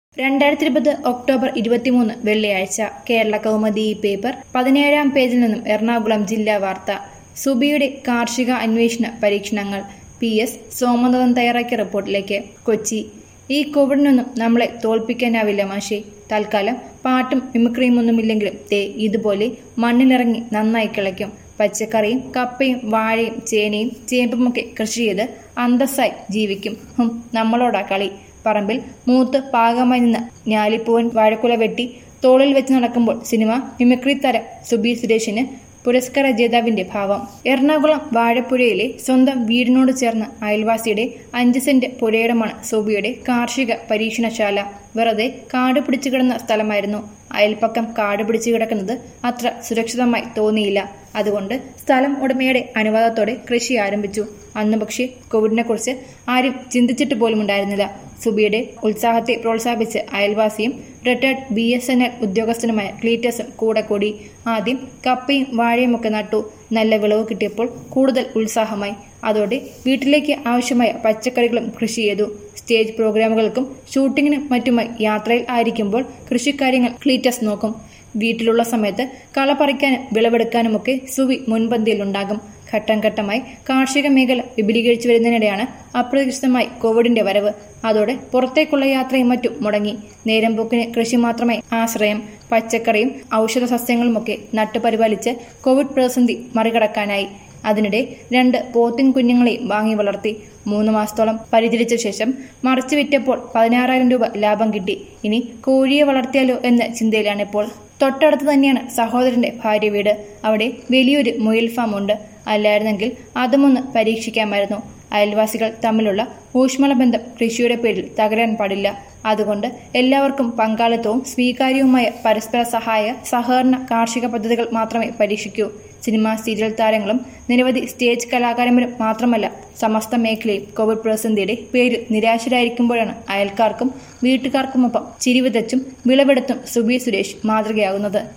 രണ്ടായിരത്തി ഇരുപത് ഒക്ടോബർ ഇരുപത്തിമൂന്ന് വെള്ളിയാഴ്ച കേരള കൗമുദി ഈ പേപ്പർ പതിനേഴാം പേജിൽ നിന്നും എറണാകുളം ജില്ലാ വാർത്ത സുബിയുടെ കാർഷിക അന്വേഷണ പരീക്ഷണങ്ങൾ പി എസ് സോമനാഥൻ തയ്യാറാക്കിയ റിപ്പോർട്ടിലേക്ക് കൊച്ചി ഈ കോവിഡിനൊന്നും നമ്മളെ തോൽപ്പിക്കാനാവില്ല മാഷെ തൽക്കാലം പാട്ടും മിമിക്രിയും ഒന്നുമില്ലെങ്കിലും തേ ഇതുപോലെ മണ്ണിലിറങ്ങി നന്നായി കിളയ്ക്കും പച്ചക്കറിയും കപ്പയും വാഴയും ചേനയും ചേമ്പുമൊക്കെ കൃഷി ചെയ്ത് അന്തസ്സായി ജീവിക്കും ഹും നമ്മളോടാ കളി പറമ്പിൽ മൂത്ത് പാകമായി നിന്ന ഞാലിപ്പൂവൻ വാഴക്കുല വെട്ടി തോളിൽ വെച്ച് നടക്കുമ്പോൾ സിനിമ മിമിക്രി താരം സുബി സുരേഷിന് പുരസ്കാര ജേതാവിന്റെ ഭാവം എറണാകുളം വാഴപ്പുഴയിലെ സ്വന്തം വീടിനോട് ചേർന്ന അയൽവാസിയുടെ അഞ്ച് സെന്റ് പുരയിടമാണ് സുബിയുടെ കാർഷിക പരീക്ഷണശാല വെറുതെ കാട് പിടിച്ചു കിടന്ന സ്ഥലമായിരുന്നു അയൽപ്പക്കം കാട് പിടിച്ചു കിടക്കുന്നത് അത്ര സുരക്ഷിതമായി തോന്നിയില്ല അതുകൊണ്ട് സ്ഥലം ഉടമയുടെ അനുവാദത്തോടെ കൃഷി ആരംഭിച്ചു അന്ന് പക്ഷേ കോവിഡിനെ കുറിച്ച് ആരും ചിന്തിച്ചിട്ട് പോലും ഉണ്ടായിരുന്നില്ല സുബിയുടെ ഉത്സാഹത്തെ പ്രോത്സാഹിപ്പിച്ച് അയൽവാസിയും retired B S N L ഉദ്യോഗസ്ഥനുമായ ക്ലീറ്റസും കൂടെ കൂടി ആദ്യം കപ്പയും വാഴയും ഒക്കെ നട്ടു നല്ല വിളവ് കിട്ടിയപ്പോൾ കൂടുതൽ ഉത്സാഹമായി അതോടെ വീട്ടിലേക്ക് ആവശ്യമായ പച്ചക്കറികളും കൃഷി ചെയ്തു സ്റ്റേജ് പ്രോഗ്രാമുകൾക്കും ഷൂട്ടിങ്ങിനും മറ്റുമായി യാത്രയിൽ ആയിരിക്കുമ്പോൾ കൃഷിക്കാര്യങ്ങൾ ക്ലീറ്റസ് നോക്കും വീട്ടിലുള്ള സമയത്ത് കള പറിക്കാനും വിളവെടുക്കാനുമൊക്കെ സുവി മുൻപന്തിയിലുണ്ടാകും ഘട്ടം ഘട്ടമായി കാർഷിക മേഖല വിപുലീകരിച്ചു വരുന്നതിനിടെയാണ് അപ്രതീക്ഷിതമായി കോവിഡിന്റെ വരവ് അതോടെ പുറത്തേക്കുള്ള യാത്രയും മറ്റും മുടങ്ങി നേരം പോക്കിന് കൃഷി മാത്രമേ ആശ്രയം പച്ചക്കറിയും ഔഷധ സസ്യങ്ങളുമൊക്കെ നട്ടുപരിപാലിച്ച് കോവിഡ് പ്രതിസന്ധി മറികടക്കാനായി അതിനിടെ രണ്ട് പോത്തിൻ കുഞ്ഞുങ്ങളെയും വാങ്ങി വളർത്തി മൂന്ന് മാസത്തോളം പരിചരിച്ച ശേഷം മറിച്ചു വിറ്റപ്പോൾ പതിനാറായിരം രൂപ ലാഭം കിട്ടി ഇനി കോഴിയെ വളർത്തിയാലോ എന്ന ചിന്തയിലാണിപ്പോൾ തൊട്ടടുത്ത് തന്നെയാണ് സഹോദരന്റെ ഭാര്യ വീട് അവിടെ വലിയൊരു മുയൽ ഫാം ഉണ്ട് അല്ലായിരുന്നെങ്കിൽ അതുമൊന്ന് പരീക്ഷിക്കാമായിരുന്നു അയൽവാസികൾ തമ്മിലുള്ള ഊഷ്മള ബന്ധം കൃഷിയുടെ പേരിൽ തകരാൻ പാടില്ല അതുകൊണ്ട് എല്ലാവർക്കും പങ്കാളിത്തവും സ്വീകാര്യവുമായ പരസ്പര സഹായ സഹകരണ കാർഷിക പദ്ധതികൾ മാത്രമേ പരീക്ഷിക്കൂ സിനിമ സീരിയൽ താരങ്ങളും നിരവധി സ്റ്റേജ് കലാകാരന്മാരും മാത്രമല്ല സമസ്ത മേഖലയും കോവിഡ് പ്രതിസന്ധിയുടെ പേരിൽ നിരാശരായിരിക്കുമ്പോഴാണ് അയൽക്കാർക്കും വീട്ടുകാർക്കുമൊപ്പം ചിരിവിതച്ചും വിളവെടുത്തും സുബി സുരേഷ് മാതൃകയാകുന്നത്